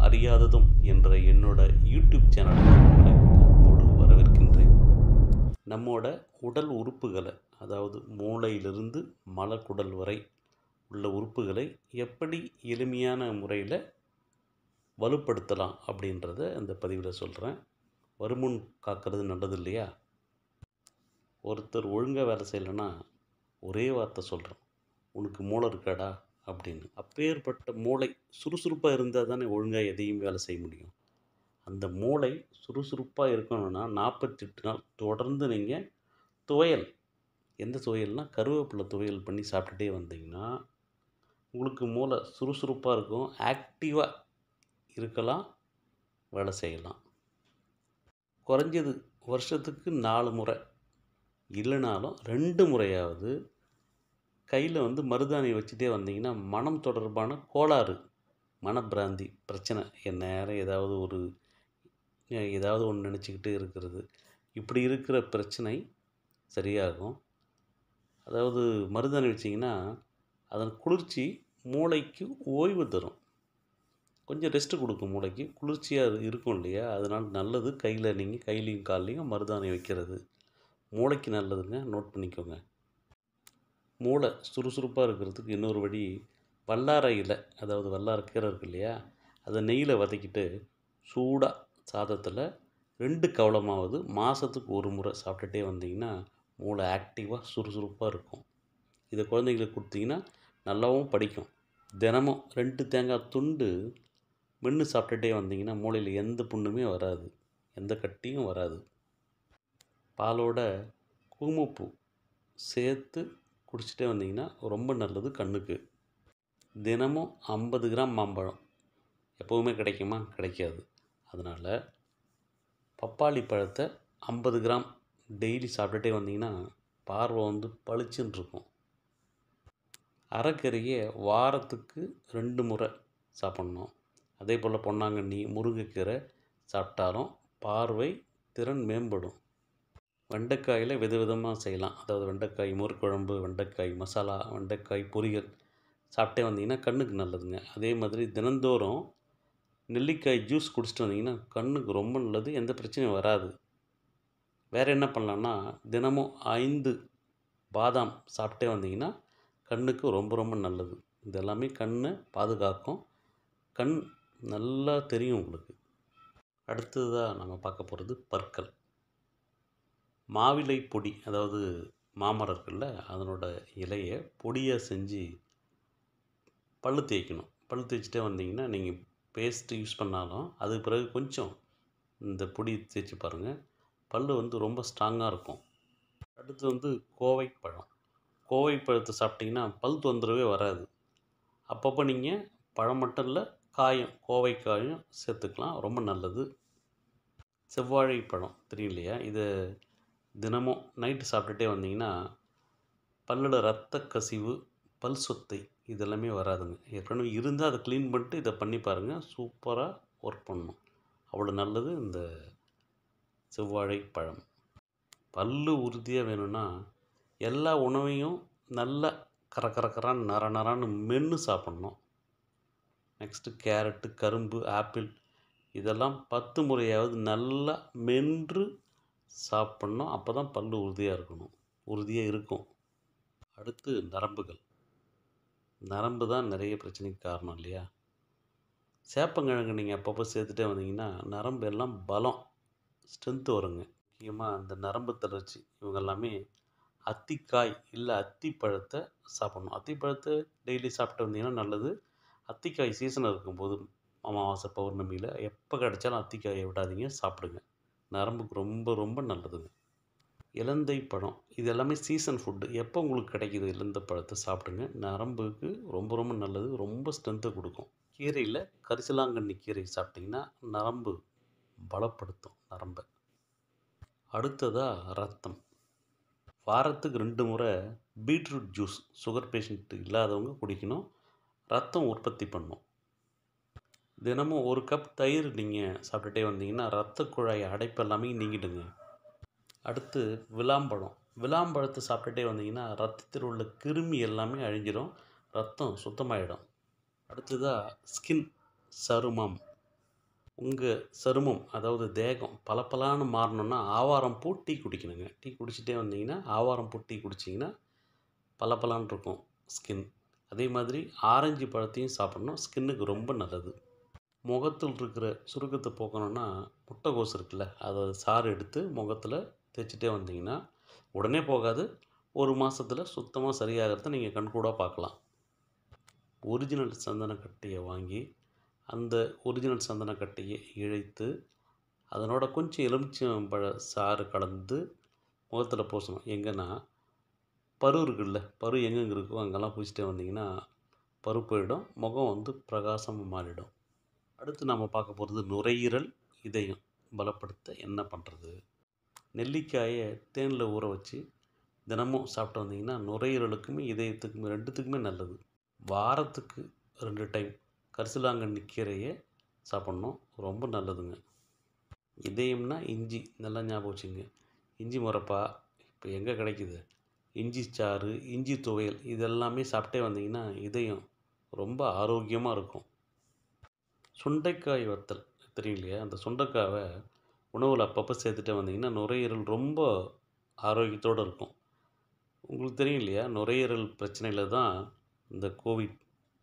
அறியாததும் என்ற என்னோட யூடியூப் சேனலுக்கு உங்களை அன்போடு வரவேற்கின்றேன் நம்மோட உடல் உறுப்புகளை அதாவது மூளையிலிருந்து மலக்குடல் வரை உள்ள உறுப்புகளை எப்படி எளிமையான முறையில் வலுப்படுத்தலாம் அப்படின்றத இந்த பதிவில் சொல்கிறேன் வருமுன் காக்கிறது நல்லது இல்லையா ஒருத்தர் ஒழுங்காக வேலை செய்யலைன்னா ஒரே வார்த்தை சொல்கிறோம் உனக்கு மூளை இருக்காடா அப்படின்னு அப்பேற்பட்ட மூளை சுறுசுறுப்பாக இருந்தால் தானே ஒழுங்காக எதையும் வேலை செய்ய முடியும் அந்த மூளை சுறுசுறுப்பாக இருக்கணும்னா நாற்பத்தெட்டு நாள் தொடர்ந்து நீங்கள் துவையல் எந்த துவையல்னால் கருவேப்பிலை துவையல் பண்ணி சாப்பிட்டுட்டே வந்தீங்கன்னா உங்களுக்கு மூளை சுறுசுறுப்பாக இருக்கும் ஆக்டிவாக இருக்கலாம் வேலை செய்யலாம் குறைஞ்சது வருஷத்துக்கு நாலு முறை இல்லைனாலும் ரெண்டு முறையாவது கையில் வந்து மருதாணி வச்சுட்டே வந்தீங்கன்னா மனம் தொடர்பான கோளாறு மனப்பிராந்தி பிரச்சனை என் நேரம் ஏதாவது ஒரு ஏதாவது ஒன்று நினச்சிக்கிட்டே இருக்கிறது இப்படி இருக்கிற பிரச்சனை சரியாகும் அதாவது மருதாணி வச்சிங்கன்னா அதன் குளிர்ச்சி மூளைக்கு ஓய்வு தரும் கொஞ்சம் ரெஸ்ட்டு கொடுக்கும் மூளைக்கு குளிர்ச்சியாக இருக்கும் இல்லையா அதனால் நல்லது கையில் நீங்கள் கையிலையும் கால்லையும் மருதாணி வைக்கிறது மூளைக்கு நல்லதுங்க நோட் பண்ணிக்கோங்க மூளை சுறுசுறுப்பாக இருக்கிறதுக்கு இன்னொரு வழி வல்லார இலை அதாவது வல்லார கீரை இருக்கு இல்லையா அதை நெய்யில் வதக்கிட்டு சூடாக சாதத்தில் ரெண்டு கவளமாவது மாதத்துக்கு ஒரு முறை சாப்பிட்டுட்டே வந்தீங்கன்னா மூளை ஆக்டிவாக சுறுசுறுப்பாக இருக்கும் இதை குழந்தைங்களுக்கு கொடுத்தீங்கன்னா நல்லாவும் படிக்கும் தினமும் ரெண்டு தேங்காய் துண்டு மென்று சாப்பிட்டுட்டே வந்தீங்கன்னா மூளையில் எந்த புண்ணுமே வராது எந்த கட்டியும் வராது பாலோட குங்குமப்பூ சேர்த்து குடிச்சிட்டே வந்தீங்கன்னா ரொம்ப நல்லது கண்ணுக்கு தினமும் ஐம்பது கிராம் மாம்பழம் எப்போவுமே கிடைக்குமா கிடைக்காது அதனால் பப்பாளி பழத்தை ஐம்பது கிராம் டெய்லி சாப்பிட்டுட்டே வந்தீங்கன்னா பார்வை வந்து பளிச்சுன்னு இருக்கும் அரைக்கறியை வாரத்துக்கு ரெண்டு முறை சாப்பிட்ணும் அதே போல் பொன்னாங்கண்ணி முருங்கைக்கீரை சாப்பிட்டாலும் பார்வை திறன் மேம்படும் வெண்டைக்காயில் விதவிதமாக செய்யலாம் அதாவது வெண்டைக்காய் மோர் குழம்பு வெண்டைக்காய் மசாலா வெண்டைக்காய் பொரியல் சாப்பிட்டே வந்தீங்கன்னா கண்ணுக்கு நல்லதுங்க அதே மாதிரி தினந்தோறும் நெல்லிக்காய் ஜூஸ் குடிச்சிட்டு வந்தீங்கன்னா கண்ணுக்கு ரொம்ப நல்லது எந்த பிரச்சனையும் வராது வேறு என்ன பண்ணலான்னா தினமும் ஐந்து பாதாம் சாப்பிட்டே வந்தீங்கன்னா கண்ணுக்கு ரொம்ப ரொம்ப நல்லது இது எல்லாமே கண்ணை பாதுகாக்கும் கண் நல்லா தெரியும் உங்களுக்கு அடுத்ததாக நம்ம பார்க்க போகிறது பற்கள் மாவிலை பொடி அதாவது மாமரம் இருக்குல்ல அதனோட இலையை பொடியாக செஞ்சு பல்லு தேய்க்கணும் பல்லு தேய்ச்சிட்டே வந்தீங்கன்னா நீங்கள் பேஸ்ட்டு யூஸ் பண்ணாலும் அதுக்கு பிறகு கொஞ்சம் இந்த பொடி தேய்ச்சி பாருங்கள் பல் வந்து ரொம்ப ஸ்ட்ராங்காக இருக்கும் அடுத்து வந்து கோவை பழம் கோவை பழத்தை சாப்பிட்டிங்கன்னா பல் தொந்தரவே வராது அப்பப்போ நீங்கள் பழம் மட்டும் இல்லை காயும் கோவை காயும் சேர்த்துக்கலாம் ரொம்ப நல்லது செவ்வாழை பழம் தெரியும் இல்லையா இதை தினமும் நைட்டு சாப்பிட்டுட்டே வந்தீங்கன்னா பல்லில் ரத்த கசிவு பல் சொத்தை இதெல்லாமே வராதுங்க ஏற்கனவே இருந்தால் அதை க்ளீன் பண்ணிட்டு இதை பண்ணி பாருங்கள் சூப்பராக ஒர்க் பண்ணணும் அவ்வளோ நல்லது இந்த செவ்வாழை பழம் பல்லு உறுதியாக வேணும்னா எல்லா உணவையும் நல்லா கர கர கரான்னு நர நரான்னு மென்று சாப்பிட்ணும் நெக்ஸ்ட்டு கேரட்டு கரும்பு ஆப்பிள் இதெல்லாம் பத்து முறையாவது நல்லா மென்று சாப்பிட்ணும் அப்போ தான் பல் உறுதியாக இருக்கணும் உறுதியாக இருக்கும் அடுத்து நரம்புகள் நரம்பு தான் நிறைய பிரச்சனைக்கு காரணம் இல்லையா சேப்பங்கிழங்கு நீங்கள் அப்பப்போ சேர்த்துட்டே வந்தீங்கன்னா நரம்பு எல்லாம் பலம் ஸ்ட்ரென்த்து வருங்க முக்கியமாக அந்த நரம்பு தளர்ச்சி இவங்க எல்லாமே அத்திக்காய் இல்லை அத்திப்பழத்தை சாப்பிட்ணும் அத்திப்பழத்தை டெய்லி சாப்பிட்டு வந்தீங்கன்னா நல்லது அத்திக்காய் சீசன் இருக்கும்போது அமாவாசை பௌர்ணமியில் எப்போ கிடைச்சாலும் அத்திக்காயை விடாதீங்க சாப்பிடுங்க நரம்புக்கு ரொம்ப ரொம்ப நல்லதுங்க இலந்தை பழம் இது எல்லாமே சீசன் ஃபுட்டு எப்போ உங்களுக்கு கிடைக்கிது இலந்தை பழத்தை சாப்பிடுங்க நரம்புக்கு ரொம்ப ரொம்ப நல்லது ரொம்ப ஸ்ட்ரென்த்தை கொடுக்கும் கீரையில் கரிசலாங்கண்ணி கீரை சாப்பிட்டிங்கன்னா நரம்பு பலப்படுத்தும் நரம்பை அடுத்ததாக ரத்தம் வாரத்துக்கு ரெண்டு முறை பீட்ரூட் ஜூஸ் சுகர் பேஷண்ட்டு இல்லாதவங்க குடிக்கணும் ரத்தம் உற்பத்தி பண்ணும் தினமும் ஒரு கப் தயிர் நீங்கள் சாப்பிட்டுட்டே வந்தீங்கன்னா ரத்த குழாய் அடைப்பு எல்லாமே நீங்கிடுங்க அடுத்து விளாம்பழம் விளாம்பழத்தை சாப்பிட்டுட்டே வந்தீங்கன்னா ரத்தத்தில் உள்ள கிருமி எல்லாமே அழிஞ்சிடும் ரத்தம் சுத்தமாயிடும் அடுத்ததாக ஸ்கின் சருமம் உங்கள் சருமம் அதாவது தேகம் பளபளன்னு மாறணும்னா ஆவாரம் பூ டீ குடிக்கணுங்க டீ குடிச்சிட்டே வந்தீங்கன்னா ஆவாரம் பூ டீ குடிச்சிங்கன்னா பளபளன்னு இருக்கும் ஸ்கின் அதே மாதிரி ஆரஞ்சு பழத்தையும் சாப்பிட்ணும் ஸ்கின்னுக்கு ரொம்ப நல்லது முகத்தில் இருக்கிற சுருக்கத்தை போக்கணும்னா முட்டைகோஸ் இருக்குல்ல அதை சாறு எடுத்து முகத்தில் தேய்ச்சிட்டே வந்தீங்கன்னா உடனே போகாது ஒரு மாதத்தில் சுத்தமாக சரியாகிறத நீங்கள் கண்கூடாக பார்க்கலாம் ஒரிஜினல் சந்தனக்கட்டையை வாங்கி அந்த ஒரிஜினல் சந்தனக்கட்டையை இழைத்து அதனோட கொஞ்சம் எலுமிச்சம்பழ சாறு கலந்து முகத்தில் பூசணும் எங்கன்னா பரு இருக்குல்ல பரு எங்கெங்கே இருக்கோ அங்கெல்லாம் பூசிட்டே வந்தீங்கன்னா பரு போயிடும் முகம் வந்து பிரகாசமாக மாறிடும் அடுத்து நம்ம பார்க்க போகிறது நுரையீரல் இதயம் பலப்படுத்த என்ன பண்ணுறது நெல்லிக்காயை தேனில் ஊற வச்சு தினமும் சாப்பிட்டு வந்தீங்கன்னா நுரையீரலுக்குமே இதயத்துக்குமே ரெண்டுத்துக்குமே நல்லது வாரத்துக்கு ரெண்டு டைம் கரிசலாங்கண்ணி கீரையை சாப்பிட்ணும் ரொம்ப நல்லதுங்க இதயம்னா இஞ்சி நல்லா ஞாபகம் வச்சுங்க இஞ்சி முறப்பா இப்போ எங்கே கிடைக்குது இஞ்சி சாறு இஞ்சி துவையல் இதெல்லாமே சாப்பிட்டே வந்தீங்கன்னா இதயம் ரொம்ப ஆரோக்கியமாக இருக்கும் சுண்டைக்காய் வத்தல் தெரியும் இல்லையா அந்த சுண்டைக்காவை உணவில் அப்பப்போ சேர்த்துட்டே வந்தீங்கன்னா நுரையீரல் ரொம்ப ஆரோக்கியத்தோடு இருக்கும் உங்களுக்கு தெரியும் இல்லையா நுரையீரல் பிரச்சனையில் தான் இந்த கோவிட்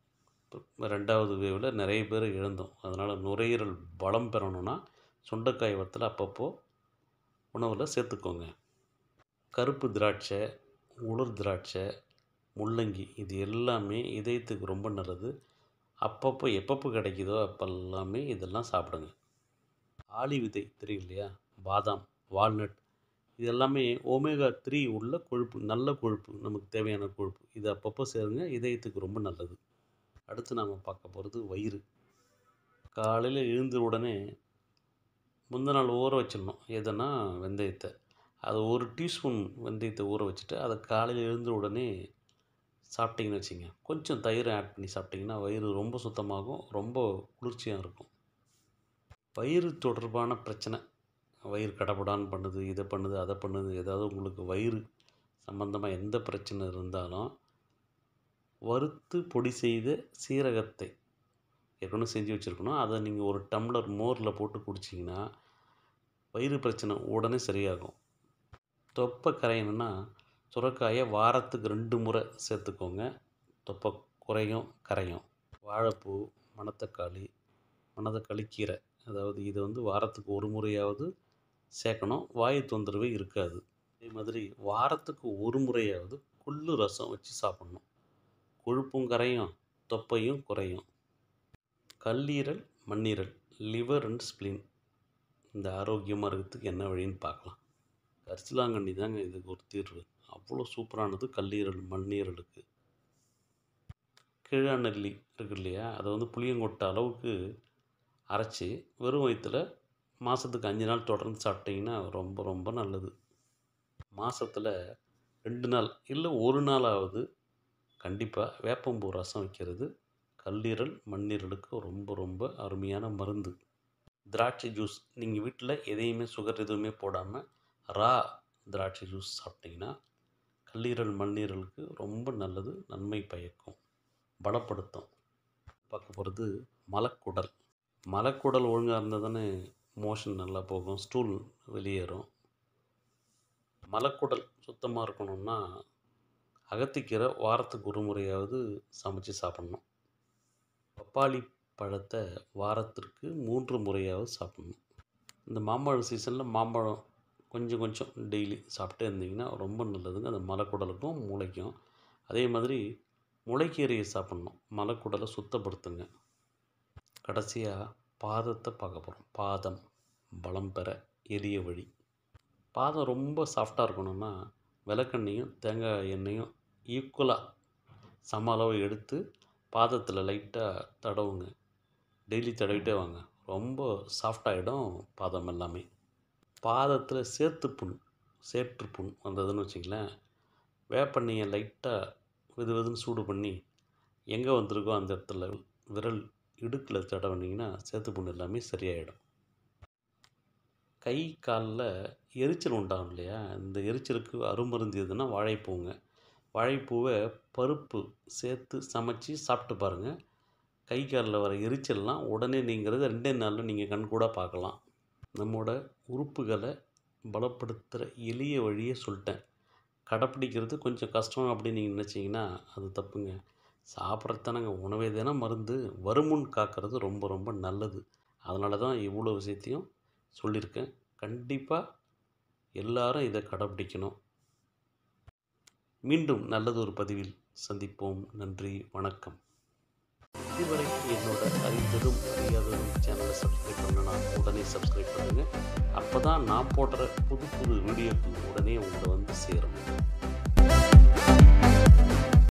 ரெண்டாவது வேவில் நிறைய பேர் இழந்தோம் அதனால் நுரையீரல் பலம் பெறணும்னா சுண்டைக்காய் வத்தலை அப்பப்போ உணவில் சேர்த்துக்கோங்க கருப்பு திராட்சை உலர் திராட்சை முள்ளங்கி இது எல்லாமே இதயத்துக்கு ரொம்ப நல்லது அப்பப்போ எப்பப்போ கிடைக்குதோ அப்போல்லாமே இதெல்லாம் சாப்பிடுங்க ஆளி விதை தெரியும் இல்லையா பாதாம் வால்நட் இது எல்லாமே ஒமேகா த்ரீ உள்ள கொழுப்பு நல்ல கொழுப்பு நமக்கு தேவையான கொழுப்பு இது அப்பப்போ சேருங்க இதயத்துக்கு ரொம்ப நல்லது அடுத்து நாம் பார்க்க போகிறது வயிறு காலையில் எழுந்த உடனே முந்தின நாள் ஊற வச்சிடணும் எதுனா வெந்தயத்தை அது ஒரு டீஸ்பூன் வெந்தயத்தை ஊற வச்சுட்டு அதை காலையில் எழுந்த உடனே சாப்பிட்டிங்கன்னு வச்சுங்க கொஞ்சம் தயிர் ஆட் பண்ணி சாப்பிட்டிங்கன்னா வயிறு ரொம்ப சுத்தமாகும் ரொம்ப குளிர்ச்சியாக இருக்கும் வயிறு தொடர்பான பிரச்சனை வயிறு கடப்படான்னு பண்ணுது இதை பண்ணுது அதை பண்ணுது ஏதாவது உங்களுக்கு வயிறு சம்மந்தமாக எந்த பிரச்சனை இருந்தாலும் வறுத்து பொடி செய்த சீரகத்தை ஏற்கனவே செஞ்சு வச்சுருக்கணும் அதை நீங்கள் ஒரு டம்ளர் மோரில் போட்டு குடிச்சிங்கன்னா வயிறு பிரச்சனை உடனே சரியாகும் தொப்பை கரையணுன்னா சுரக்காயை வாரத்துக்கு ரெண்டு முறை சேர்த்துக்கோங்க தொப்பை குறையும் கரையும் வாழைப்பூ மணத்தக்காளி மணத்தக்காளி கீரை அதாவது இதை வந்து வாரத்துக்கு ஒரு முறையாவது சேர்க்கணும் வாயு தொந்தரவே இருக்காது அதே மாதிரி வாரத்துக்கு ஒரு முறையாவது கொள்ளு ரசம் வச்சு சாப்பிட்ணும் கொழுப்பும் கரையும் தொப்பையும் குறையும் கல்லீரல் மண்ணீரல் லிவர் அண்ட் ஸ்ப்ளின் இந்த ஆரோக்கியமாக இருக்கிறதுக்கு என்ன வழின்னு பார்க்கலாம் கரிசலாங்கண்ணி தாங்க இதுக்கு ஒரு தீர்வு அவ்வளோ சூப்பரானது கல்லீரல் மண்ணீரலுக்கு கிழநெல்லி இருக்கு இல்லையா அதை வந்து புளியங்கொட்டை அளவுக்கு அரைச்சி வெறும் வயிற்றில் மாதத்துக்கு அஞ்சு நாள் தொடர்ந்து சாப்பிட்டிங்கன்னா ரொம்ப ரொம்ப நல்லது மாதத்தில் ரெண்டு நாள் இல்லை ஒரு நாளாவது கண்டிப்பாக வேப்பம்பூ ரசம் வைக்கிறது கல்லீரல் மண்ணீரலுக்கு ரொம்ப ரொம்ப அருமையான மருந்து திராட்சை ஜூஸ் நீங்கள் வீட்டில் எதையுமே சுகர் எதுவுமே போடாமல் ரா திராட்சை ஜூஸ் சாப்பிட்டிங்கன்னா கல்லீரல் மண்ணீரலுக்கு ரொம்ப நல்லது நன்மை பயக்கும் பலப்படுத்தும் பார்க்க போகிறது மலக்குடல் மலக்குடல் ஒழுங்காக இருந்தால் தானே மோஷன் நல்லா போகும் ஸ்டூல் வெளியேறும் மலக்குடல் சுத்தமாக இருக்கணும்னா அகத்திக்கீரை வாரத்துக்கு ஒரு முறையாவது சமைச்சு சாப்பிட்ணும் பப்பாளி பழத்தை வாரத்திற்கு மூன்று முறையாவது சாப்பிட்ணும் இந்த மாம்பழம் சீசனில் மாம்பழம் கொஞ்சம் கொஞ்சம் டெய்லி சாப்பிட்டே இருந்தீங்கன்னா ரொம்ப நல்லதுங்க அந்த மலக்குடலுக்கும் மூளைக்கும் அதே மாதிரி முளைக்கீரையை சாப்பிட்ணும் மலக்குடலை சுத்தப்படுத்துங்க கடைசியாக பாதத்தை பார்க்க போகிறோம் பாதம் பலம் பெற எளிய வழி பாதம் ரொம்ப சாஃப்டாக இருக்கணும்னா விளக்கெண்ணையும் தேங்காய் எண்ணெயும் ஈக்குவலாக சம அளவு எடுத்து பாதத்தில் லைட்டாக தடவுங்க டெய்லி தடவிட்டே வாங்க ரொம்ப சாஃப்டாகிடும் பாதம் எல்லாமே பாதத்தில் சேத்து புண் சேற்று புண் வந்ததுன்னு வச்சிங்களேன் வேப்பெண்ணெயை லைட்டாக வெது வெதுன்னு சூடு பண்ணி எங்கே வந்திருக்கோ அந்த இடத்துல விரல் இடுக்கில் தடவினீங்கன்னா சேத்து புண் எல்லாமே சரியாயிடும் கை காலில் எரிச்சல் உண்டாகும் இல்லையா இந்த எரிச்சலுக்கு அருமருந்து எதுனா வாழைப்பூங்க வாழைப்பூவை பருப்பு சேர்த்து சமைச்சு சாப்பிட்டு பாருங்கள் கை காலில் வர எரிச்சல்லாம் உடனே நீங்கிறது ரெண்டே நாளில் நீங்கள் கண்கூட பார்க்கலாம் நம்மோட உறுப்புகளை பலப்படுத்துகிற எளிய வழியை சொல்லிட்டேன் கடைப்பிடிக்கிறது கொஞ்சம் கஷ்டம் அப்படின்னு நீங்கள் நினச்சிங்கன்னா அது தப்புங்க சாப்பிட்றதானங்க உணவே தானே மருந்து வருமுன் காக்கிறது ரொம்ப ரொம்ப நல்லது அதனால தான் இவ்வளோ விஷயத்தையும் சொல்லியிருக்கேன் கண்டிப்பாக எல்லாரும் இதை கடைப்பிடிக்கணும் மீண்டும் நல்லது ஒரு பதிவில் சந்திப்போம் நன்றி வணக்கம் இதுவரை என்னோட அறிந்ததும் அறியாததும் சேனலை சப்ஸ்கிரைப் பண்ணனா உடனே சப்ஸ்கிரைப் பண்ணுங்கள் அப்போ தான் நான் போடுற புது புது வீடியோக்கள் உடனே உங்களை வந்து சேரும்